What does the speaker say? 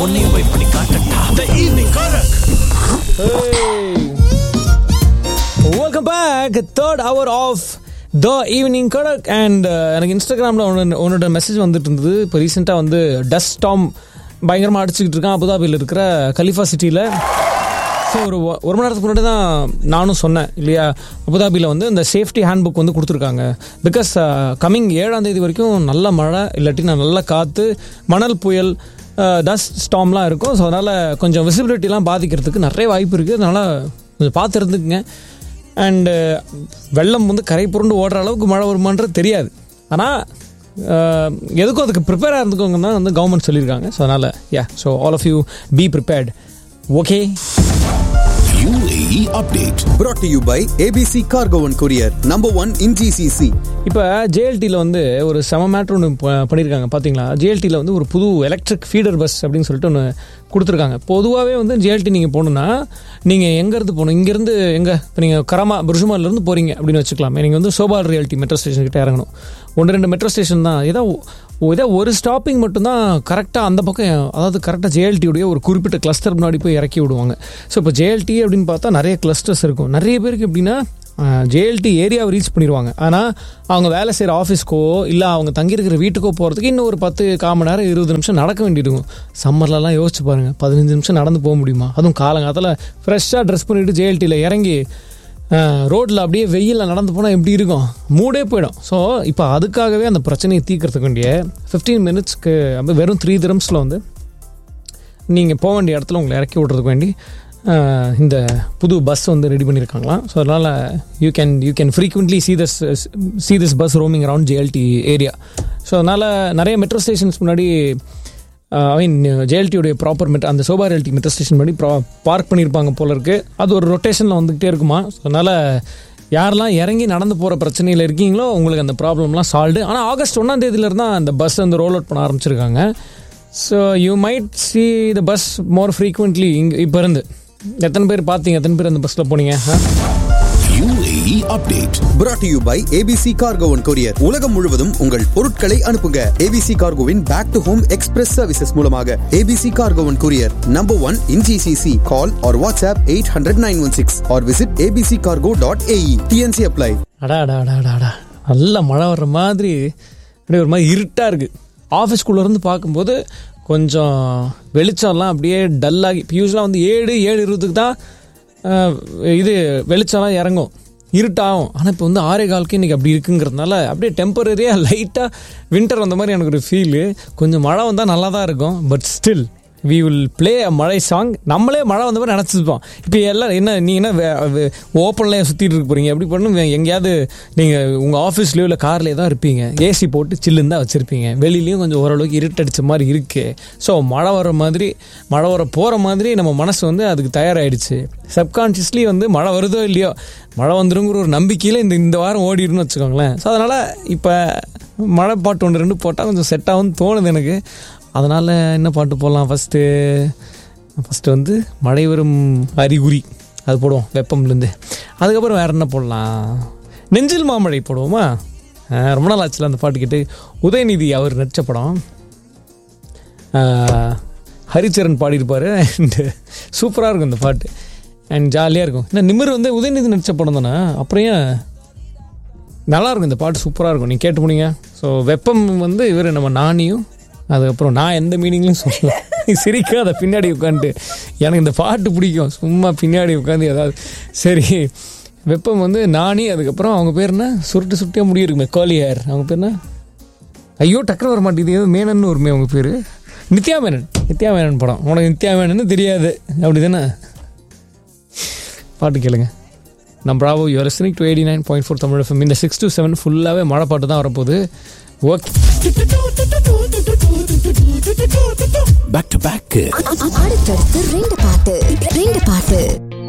உன்னையும் போய் பண்ணி காட்டட்டா the evening Karak welcome back third hour of the evening Kadak and எனக்கு இன்ஸ்டாகிராமில் ஒன்று உன்னோட மெசேஜ் வந்துட்டு இருந்தது இப்போ ரீசெண்டாக வந்து டஸ்ட் ஸ்டாம் பயங்கரமாக அடிச்சுக்கிட்டு இருக்கான் அபுதாபியில் இருக்கிற கலிஃபா சிட்டியில் ஸோ ஒரு ஒ- ஒரு மணி நேரத்துக்கு முன்னாடி தான் நானும் சொன்னேன் இல்லையா அபுதாபியில் வந்து இந்த சேஃப்டி ஹேண்ட் புக் வந்து கொடுத்துருக்காங்க பிகாஸ் கம்மிங் ஏழாம் தேதி வரைக்கும் நல்ல மழை இல்லாட்டி நான் நல்ல காற்று மணல் புயல் டஸ்ட் ஸ்டாம்லாம் இருக்கும் ஸோ அதனால் கொஞ்சம் விசிபிலிட்டிலாம் பாதிக்கிறதுக்கு நிறைய வாய்ப்பு இருக்குது அதனால் கொஞ்சம் பார்த்து இருந்துக்குங்க அண்டு வெள்ளம் வந்து கரை புரண்டு ஓடுற அளவுக்கு மழை வருமான்றது தெரியாது ஆனால் எதுக்கும் அதுக்கு ப்ரிப்பேராக இருந்துக்கோங்க தான் வந்து கவர்மெண்ட் சொல்லியிருக்காங்க ஸோ அதனால் yeah so all of you be prepared okay UAE update. brought to you by ABC Cargo and Courier, number one in GCC. இப்போ ஜேஎல்டியில் வந்து ஒரு செம மேட்ரு ஒன்று பண்ணியிருக்காங்க பார்த்தீங்களா ஜேஎல்டியில் வந்து ஒரு புது எலக்ட்ரிக் ஃபீடர் பஸ் அப்படின்னு சொல்லிட்டு ஒன்று கொடுத்துருக்காங்க பொதுவாகவே வந்து ஜேஎல்டி நீங்கள் போகணுன்னா நீங்கள் எங்கேருந்து போகணும் இங்கேருந்து எங்கே இப்போ நீங்கள் கரமா புருஷமாலேருந்து போகிறீங்க அப்படின்னு வச்சுக்கலாமே நீங்கள் வந்து சோபால் ரியாலிட்டி மெட்ரோ ஸ்டேஷன் கிட்ட இறங்கணும் ஒன்று ரெண்டு மெட்ரோ ஸ்டேஷன் தான் ஏதோ ஏதோ ஒரு ஸ்டாப்பிங் மட்டும்தான் கரெக்டாக அந்த பக்கம் அதாவது கரெக்டாக ஜேஎல்டியுடைய ஒரு குறிப்பிட்ட கிளஸ்டர் முன்னாடி போய் இறக்கி விடுவாங்க ஸோ இப்போ ஜேஎல்டி அப்படின்னு பார்த்தா நிறைய கிளஸ்டர்ஸ் இருக்கும் நிறைய பேருக்கு எப்படின்னா ஜேஎல்டி ஏரியாவை ரீச் பண்ணிடுவாங்க ஆனால் அவங்க வேலை செய்கிற ஆஃபீஸ்க்கோ இல்லை அவங்க தங்கியிருக்கிற வீட்டுக்கோ போகிறதுக்கு இன்னும் ஒரு பத்து கால் மணி நேரம் இருபது நிமிஷம் நடக்க வேண்டியிருக்கும் சம்மர்லலாம் யோசிச்சு பாருங்கள் பதினஞ்சு நிமிஷம் நடந்து போக முடியுமா அதுவும் காலங்காலத்தில் ஃப்ரெஷ்ஷாக ட்ரெஸ் பண்ணிவிட்டு ஜேஎல்டியில் இறங்கி ரோட்டில் அப்படியே வெயிலில் நடந்து போனால் எப்படி இருக்கும் மூடே போயிடும் ஸோ இப்போ அதுக்காகவே அந்த பிரச்சனையை தீர்க்கறதுக்கு வேண்டிய ஃபிஃப்டீன் மினிட்ஸ்க்கு அப்படி வெறும் த்ரீ திரம்ஸில் வந்து நீங்கள் போக வேண்டிய இடத்துல உங்களை இறக்கி விட்றதுக்கு வேண்டி அஹ், இந்த புது பஸ் வந்து ரெடி பண்ணியிருக்காங்களாம் ஸோ அதனால் you can you can frequently see this see this bus roaming around JLT area so அதனால் நிறைய மெட்ரோ ஸ்டேஷன்ஸ் முன்னாடி ஐ மீன் ஜேஎல்டியோடைய ப்ராப்பர் மெட் அந்த சோபா ரியல்டி மெட்ரோ ஸ்டேஷன் முன்னாடி ப்ரா பார்க் பண்ணியிருப்பாங்க போல இருக்கு அது ஒரு ரொட்டேஷனில் வந்துகிட்டே இருக்குமா ஸோ அதனால் யாரெல்லாம் இறங்கி நடந்து போகிற பிரச்சனையில் இருக்கீங்களோ உங்களுக்கு அந்த ப்ராப்ளம்லாம் சால்வ்டு ஆனால் ஆகஸ்ட் ஒன்றாம் தேதியிலேருந்து தான் அந்த பஸ் வந்து ரோல் அவுட் பண்ண ஆரம்பிச்சிருக்காங்க so you might see the bus more frequently இங்கே இப்போ இருந்து எத்தனை பேர் பார்த்தீங்க எத்தனை பேர் அந்த பஸ்ஸில் போனீங்க ஆ? UAE update. brought to you by ABC Cargo and Courier. உலகம் முழுவதும் உங்கள் பொருட்களை அனுப்புங்க ABC Cargoவின் back to home express services மூலமாக ABC Cargo and Courier, number one in GCC. Call or WhatsApp 800-916 or visit abccargo.ae. TNC apply. அடா அடா அடா அடா அடா நல்ல மழை வர்ற மாதிரி அப்படியே ஒரு மாதிரி இருட்டாக இருக்குது ஆஃபீஸ்குள்ளே இருந்து பார்க்கும்போது கொஞ்சம் வெளிச்சம்லாம் அப்படியே டல்லாகி இப்போ யூஸ்வலாக வந்து ஏழு ஏழு இருபதுக்கு தான் அஹ், இது வெளிச்சம்லாம் இறங்கும் இருட்டாகும் ஆனால் இப்போ வந்து ஆறே காலுக்கு இன்றைக்கி அப்படி இருக்குங்கிறதுனால அப்படியே டெம்பரரியாக லைட்டாக வின்டர் வந்த மாதிரி எனக்கு ஒரு ஃபீலு கொஞ்சம் மழை வந்தால் நல்லா தான் இருக்கும் but still we will play a மழை சாங் நம்மளே மழை வந்த மாதிரி நினச்சிருப்போம் இப்போ எல்லாம் என்ன நீங்கள் என்ன ஓப்பன்லேயே சுற்றிட்டு இருக்க போகிறீங்க எப்படி பண்ணும் எங்கேயாவது நீங்கள் உங்கள் ஆஃபீஸ்லேயோ இல்லை கார்லேயே தான் இருப்பீங்க ஏசி போட்டு சில்லுன்னு தான் வச்சுருப்பீங்க வெளியிலையும் கொஞ்சம் ஓரளவுக்கு இருட்டடிச்ச மாதிரி இருக்குது ஸோ மழை வர மாதிரி மழை வர போகிற மாதிரி நம்ம மனசு வந்து அதுக்கு தயாராகிடுச்சு சப்கான்ஷியஸ்லி வந்து மழை வருதோ இல்லையோ மழை வந்துருங்கிற ஒரு நம்பிக்கையில் இந்த இந்த வாரம் ஓடிடுன்னு வச்சுக்கோங்களேன் ஸோ அதனால் இப்போ மழை பாட்டு ஒன்று ரெண்டு போட்டால் கொஞ்சம் செட் ஆகும்னு தோணுது எனக்கு அதனால் என்ன பாட்டு போடலாம் ஃபஸ்ட்டு ஃபஸ்ட்டு வந்து மழை வரும் அறிகுறி அது போடுவோம் வெப்பம்லேருந்து அதுக்கப்புறம் வேறு என்ன போடலாம் நெஞ்சில் மாமழை போடுவோமா ஆ, ரொம்ப நாள் ஆச்சுல அந்த பாட்டு கேட்டு உதயநிதி அவர் நடித்த படம் ஆ, ஹரிச்சரன் பாடியிருப்பார் அண்டு சூப்பராக இருக்கும் இந்த பாட்டு அண்ட் ஜாலியாக இருக்கும் ஏன்னா நிமிர் வந்து உதயநிதி நடித்த படம் தானே அப்புறம் ஏன் நல்லா இருக்கும் இந்த பாட்டு சூப்பராக இருக்கும் நீங்கள் கேட்டு போனீங்க ஸோ வெப்பம் வந்து இவர் நம்ம நானியும் அதுக்கப்புறம் நான் எந்த மீனிங்லையும் சொல்லல நீ சிரிக்காத பின்னாடி உட்காந்துட்டு எனக்கு இந்த பாட்டு பிடிக்கும் சும்மா பின்னாடி உட்காந்து ஏதாவது சரி வெப்பம் வந்து நானி அதுக்கப்புறம் அவங்க பேர் என்ன சுருட்டு சுருட்டியாக முடி இருக்குமே கோலியார் அவங்க பேர் என்ன ஐயோ டக்குனு வர மாட்டேங்குது ஏதோ மேனன் ஒருமே அவங்க பேர் நித்யா மேனன் நித்யா மேனன் படம் உனக்கு நித்யா மேனன்னு தெரியாது அப்படி தானே பாட்டு கேளுங்க நம்ம bravo you are listening to eighty nine point four Tamil FM இந்த சிக்ஸ் டு செவன் ஃபுல்லாகவே மழை பாட்டு தான் வரப்போகுது ஓகே Back to back. அடுத்தடுத்து ரெண்டு பாட்டு ரெண்டு பாட்டு